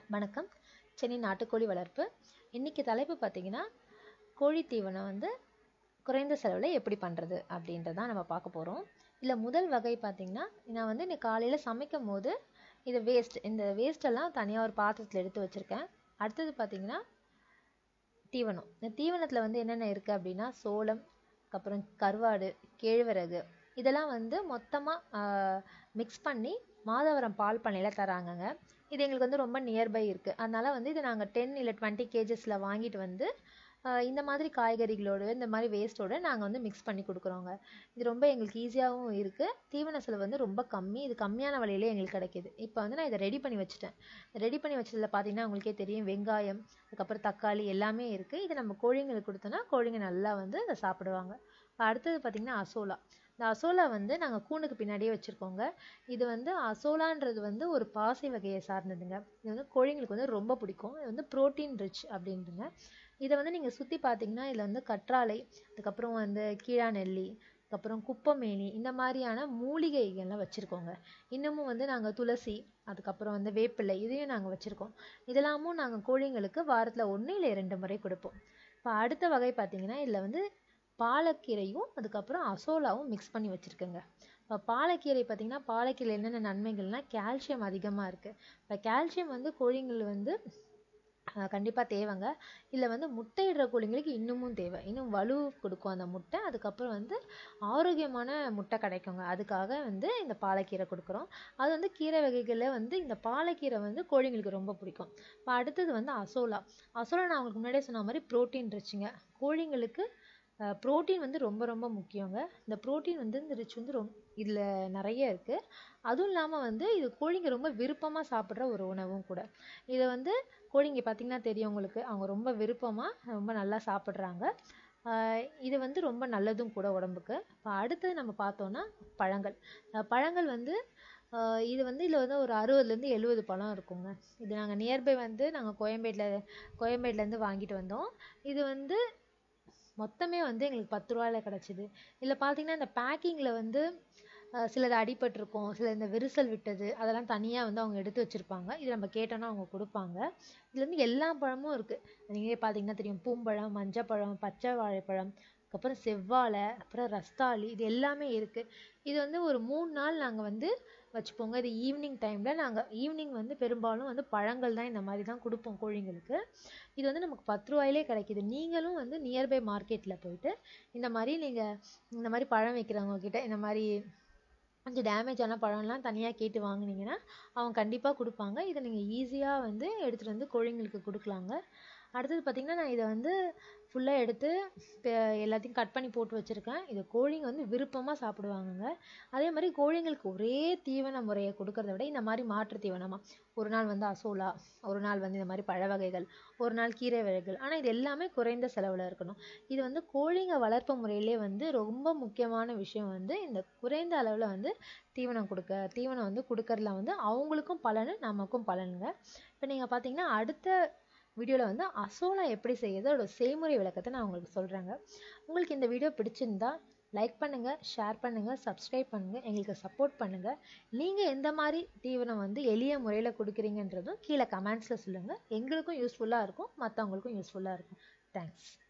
வணக்கம் சென்னை நாட்டுக்கோழி வளர்ப்பு இன்றைக்கி தலைப்பு பார்த்தீங்கன்னா கோழி தீவனம் வந்து குறைந்த செலவில் எப்படி பண்ணுறது அப்படின்றதான் நம்ம பார்க்க போகிறோம் இதில் முதல் வகை பார்த்திங்கன்னா நான் வந்து இன்னைக்கு காலையில் சமைக்கும் போது இது வேஸ்ட் இந்த வேஸ்ட்டெல்லாம் தனியாக ஒரு பாத்திரத்தில் எடுத்து வச்சுருக்கேன் அடுத்தது பார்த்திங்கன்னா தீவனம் இந்த தீவனத்தில் வந்து என்னென்ன இருக்குது அப்படின்னா சோளம் அப்புறம் கருவாடு கேழ்வரகு இதெல்லாம் வந்து மொத்தமாக மிக்ஸ் பண்ணி மாதவரம் பால் பண்ணையில் தராங்கங்க இது எங்களுக்கு வந்து ரொம்ப நியர்பை இருக்குது அதனால் வந்து இதை நாங்கள் டென் இல்லை டுவெண்ட்டி கேஜஸில் வாங்கிட்டு வந்து இந்த மாதிரி காய்கறிகளோடு இந்த மாதிரி வேஸ்ட்டோடு நாங்கள் வந்து மிக்ஸ் பண்ணி கொடுக்குறோங்க இது ரொம்ப எங்களுக்கு ஈஸியாகவும் இருக்குது தீவன செலவு வந்து ரொம்ப கம்மி இது கம்மியான விலையிலே எங்களுக்கு கிடைக்கிது இப்போ வந்து நான் இதை ரெடி பண்ணி வச்சுட்டேன் ரெடி பண்ணி வச்சதில் பார்த்தீங்கன்னா உங்களுக்கே தெரியும் வெங்காயம் அதுக்கப்புறம் தக்காளி எல்லாமே இருக்குது இதை நம்ம கோழிங்களுக்கு கொடுத்தோன்னா கோழிங்க நல்லா வந்து அதை சாப்பிடுவாங்க அடுத்தது பார்த்திங்கன்னா அசோலா இந்த அசோலா வந்து நாங்கள் கூண்டுக்கு பின்னாடியே வச்சுருக்கோங்க இது வந்து அசோலான்றது வந்து ஒரு பாசை வகையை சார்ந்ததுங்க இது வந்து கோழிங்களுக்கு வந்து ரொம்ப பிடிக்கும் இது வந்து ப்ரோட்டீன் ரிச் அப்படின்ட்டுங்க இதை வந்து நீங்கள் சுற்றி பார்த்தீங்கன்னா இதில் வந்து கற்றாழை அதுக்கப்புறம் வந்து கீழா நெல்லி அதுக்கப்புறம் குப்பமேனி இந்த மாதிரியான மூலிகைகள்லாம் வச்சுருக்கோங்க இன்னமும் வந்து நாங்கள் துளசி அதுக்கப்புறம் வந்து வேப்பிலை இதையும் நாங்கள் வச்சுருக்கோம் இதெல்லாமும் நாங்கள் கோழிங்களுக்கு வாரத்தில் ஒன்று இல்லை ரெண்டு முறை கொடுப்போம் இப்போ அடுத்த வகை பார்த்திங்கன்னா இதில் வந்து பாலக்கீரையும் அதுக்கப்புறம் அசோலாவும் மிக்ஸ் பண்ணி வச்சுருக்கேங்க இப்போ பாலக்கீரை பார்த்திங்கன்னா பாலக்கீரை என்னென்ன நன்மைகள்னால் கால்சியம் அதிகமாக இருக்குது இப்போ கால்சியம் வந்து கோழிங்கள் வந்து கண்டிப்பாக தேவைங்க இதில் வந்து முட்டையிடுற கோழிங்களுக்கு இன்னமும் தேவை இன்னும் வலு கொடுக்கும் அந்த முட்டை அதுக்கப்புறம் வந்து ஆரோக்கியமான முட்டை கிடைக்குங்க அதுக்காக வந்து இந்த பாலக்கீரை கொடுக்குறோம் அது வந்து கீரை வகைகளில் வந்து இந்த பாலக்கீரை வந்து கோழிங்களுக்கு ரொம்ப பிடிக்கும் இப்போ அடுத்தது வந்து அசோலா அசோலா நான் உங்களுக்கு முன்னாடியே சொன்ன மாதிரி ப்ரோட்டீன் ரிச்சுங்க கோழிங்களுக்கு ப்ரோட்டீன் வந்து ரொம்ப ரொம்ப முக்கியங்க இந்த ப்ரோட்டீன் வந்து இந்த ரிச் வந்து ரொம் இதில் நிறைய இருக்குது அதுவும் இல்லாமல் வந்து இது கோழிங்க ரொம்ப விருப்பமாக சாப்பிட்ற ஒரு உணவும் கூட இதை வந்து கோழிங்க பார்த்திங்கன்னா தெரியும் உங்களுக்கு அவங்க ரொம்ப விருப்பமாக ரொம்ப நல்லா சாப்பிட்றாங்க இது வந்து ரொம்ப நல்லதும் கூட உடம்புக்கு இப்போ அடுத்தது நம்ம பார்த்தோன்னா பழங்கள் பழங்கள் வந்து இது வந்து இதில் வந்து ஒரு அறுபதுலேருந்து எழுபது பழம் இருக்குங்க இது நாங்கள் நியர்பை வந்து நாங்கள் கோயம்பேட்டில் கோயம்பேட்லேருந்து வாங்கிட்டு வந்தோம் இது வந்து மொத்தமே வந்து எங்களுக்கு பத்து ரூபாயில் கிடச்சிது இதில் பார்த்தீங்கன்னா இந்த பேக்கிங்கில் வந்து சிலது அடிபட்டிருக்கும் சில இந்த விரிசல் விட்டது அதெல்லாம் தனியாக வந்து அவங்க எடுத்து வச்சுருப்பாங்க இது நம்ம கேட்டோன்னா அவங்க கொடுப்பாங்க இதில் வந்து எல்லா பழமும் இருக்குது நீங்களே பார்த்தீங்கன்னா தெரியும் பூம்பழம் மஞ்சப்பழம் பச்சை வாழைப்பழம் அதுக்கப்புறம் செவ்வாழை அப்புறம் ரஸ்தாளி இது எல்லாமே இருக்குது இது வந்து ஒரு மூணு நாள் நாங்கள் வந்து வச்சுப்போங்க இது ஈவினிங் டைமில் நாங்கள் ஈவினிங் வந்து பெரும்பாலும் வந்து பழங்கள் தான் இந்த மாதிரி தான் கொடுப்போம் கோழிங்களுக்கு இது வந்து நமக்கு பத்து ரூபாயிலே கிடைக்கிது நீங்களும் வந்து நியர்பை மார்க்கெட்டில் போயிட்டு இந்த மாதிரி நீங்கள் இந்த மாதிரி பழம் வைக்கிறவங்க கிட்ட இந்த மாதிரி கொஞ்சம் டேமேஜ் ஆன பழம்லாம் தனியாக கேட்டு வாங்கினீங்கன்னா அவங்க கண்டிப்பாக கொடுப்பாங்க இதை நீங்கள் ஈஸியாக வந்து எடுத்துகிட்டு வந்து கோழிங்களுக்கு கொடுக்கலாங்க அடுத்தது பார்த்திங்கன்னா நான் இதை வந்து ஃபுல்லாக எடுத்து எல்லாத்தையும் கட் பண்ணி போட்டு வச்சுருக்கேன் இது கோழிங்க வந்து விருப்பமாக சாப்பிடுவாங்கங்க அதே மாதிரி கோழிங்களுக்கு ஒரே தீவன முறையை கொடுக்கறத விட இந்த மாதிரி மாற்று தீவனமாக ஒரு நாள் வந்து அசோலா ஒரு நாள் வந்து இந்த மாதிரி பழ வகைகள் ஒரு நாள் கீரை வகைகள் ஆனால் இது எல்லாமே குறைந்த செலவில் இருக்கணும் இது வந்து கோழிங்க வளர்ப்பு முறையிலே வந்து ரொம்ப முக்கியமான விஷயம் வந்து இந்த குறைந்த அளவில் வந்து தீவனம் கொடுக்க தீவனம் வந்து கொடுக்கறதுல வந்து அவங்களுக்கும் பலன் நமக்கும் பலனுங்க இப்போ நீங்கள் பார்த்தீங்கன்னா அடுத்த வீடியோவில் வந்து அசோலா எப்படி செய்யுது அதோட செய்முறை விளக்கத்தை நான் உங்களுக்கு சொல்கிறேங்க உங்களுக்கு இந்த வீடியோ பிடிச்சிருந்தா லைக் பண்ணுங்கள் ஷேர் பண்ணுங்கள் சப்ஸ்கிரைப் பண்ணுங்கள் எங்களுக்கு சப்போர்ட் பண்ணுங்கள் நீங்கள் எந்த மாதிரி தீவனம் வந்து எளிய முறையில் கொடுக்குறீங்கன்றதும் கீழே கமெண்ட்ஸில் சொல்லுங்கள் எங்களுக்கும் யூஸ்ஃபுல்லாக இருக்கும் மற்றவங்களுக்கும் யூஸ்ஃபுல்லாக இருக்கும் தேங்க்ஸ்